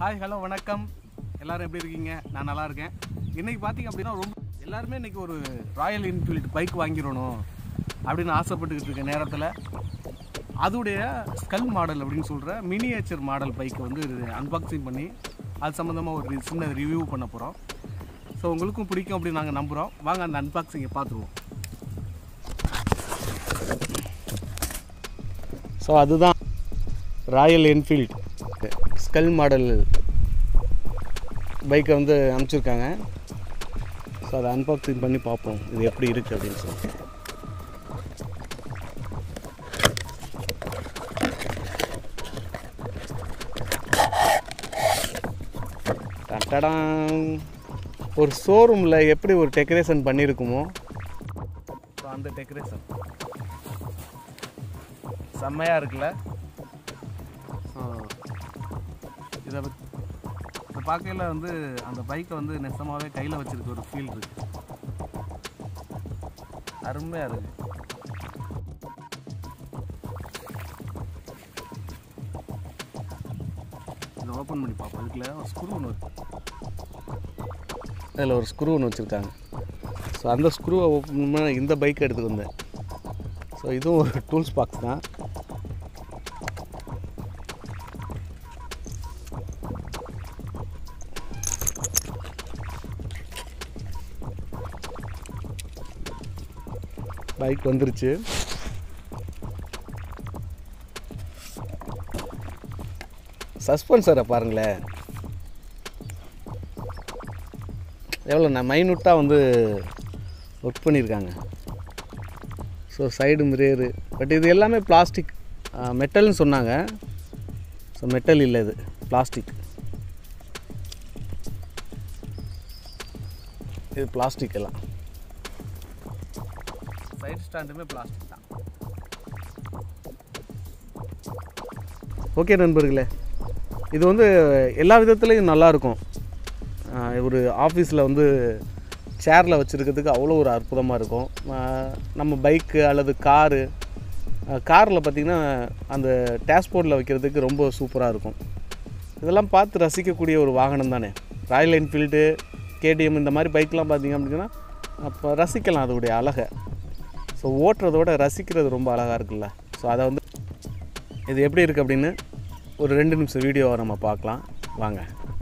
Hi hello வணக்கம் எல்லாரும் எப்படி இருக்கீங்க நான் நல்லா இருக்கேன் இன்னைக்கு பார்த்தீங்க அப்படின்னா ரொம்ப எல்லாருமே இன்னைக்கு ஒரு ராயல் என்ஃபீல்டு பைக் வாங்கிடணும் அப்படின்னு ஆசைப்பட்டுக்கிட்டு இருக்க நேரத்தில் அதுடைய ஸ்கல் மாடல் அப்படின்னு சொல்கிற மினியேச்சர் மாடல் பைக்கை வந்து அன்பாக்சிங் பண்ணி அது சம்மந்தமாக ஒரு சின்ன ரிவ்யூ பண்ண போகிறோம் ஸோ உங்களுக்கும் பிடிக்கும் அப்படின்னு நாங்கள் நம்புகிறோம் வாங்க அந்த அன்பாக்சிங்கை பார்த்துருவோம் ஸோ அதுதான் ராயல் என்ஃபீல்ட் ஸ்கல் மாடல் பைக்கை வந்து அனுப்பிச்சிருக்காங்க ஸோ அதை அன்பாக்சிங் பண்ணி பார்ப்போம் இது எப்படி இருக்குது அப்படின்னு சொல்லி டடடாங். ஒரு ஷோரூமில் எப்படி ஒரு டெக்கரேஷன் பண்ணியிருக்குமோ ஸோ அந்த டெக்கரேஷன் செம்மையாக இருக்குல்ல ஸோ இதை பத்- இதை பார்க்கையில் வந்து அந்த பைக்கை வந்து நெசமாகவே கையில் வச்சிருக்க ஒரு ஃபீல் இருக்கு அருமையாக இருக்கு இதை ஓப்பன் பண்ணி பார்ப்போம் இதுக்குள்ள ஒரு ஸ்க்ரூ ஒன்று இருக்கு அதில் ஒரு ஸ்க்ரூ ஒன்று வச்சுருக்காங்க ஸோ அந்த ஸ்க்ரூவை ஓப்பன் பண்ண இந்த பைக் எடுத்துட்டு வந்தேன் ஸோ இதுவும் ஒரு டூல்ஸ் பாக்ஸ் தான் பைக் வந்துருச்சு சஸ்பென்சரை பாருங்களேன் எவ்வளோ நான் மைனூட்டாக வந்து ஒர்க் பண்ணியிருக்காங்க ஸோ சைடு மிரேரு பட் இது எல்லாமே பிளாஸ்டிக் மெட்டல்னு சொன்னாங்க ஸோ மெட்டல் இல்லை இது பிளாஸ்டிக் இது பிளாஸ்டிக் எல்லாம் சைடு ஸ்டாண்டுமே பிளாஸ்டிக் தான் ஓகே நண்பர்களே இது வந்து எல்லா விதத்துலேயும் நல்லாயிருக்கும் ஒரு ஆஃபீஸில் வந்து சேரில் வச்சுருக்கிறதுக்கு அவ்வளோ ஒரு அற்புதமாக இருக்கும் ஆஹ் நம்ம பைக்கு அல்லது காரு காரில் பார்த்திங்கன்னா அந்த டேஷ்போர்டில் வைக்கிறதுக்கு ரொம்ப சூப்பராக இருக்கும் இதெல்லாம் பார்த்து ரசிக்கக்கூடிய ஒரு வாகனம் தானே ராயல் என்ஃபீல்டு கேடிஎம் இந்த மாதிரி பைக்லாம் பார்த்திங்க அப்படின்னா அப்போ ரசிக்கலாம் அதோடைய அழகை ஸோ ஓட்டுறத விட ரசிக்கிறது ரொம்ப அழகாக இருக்குல்ல ஸோ அதை வந்து இது எப்படி இருக்குது அப்படின்னு ஒரு ரெண்டு நிமிஷம் வீடியோவை நம்ம பார்க்கலாம் வாங்க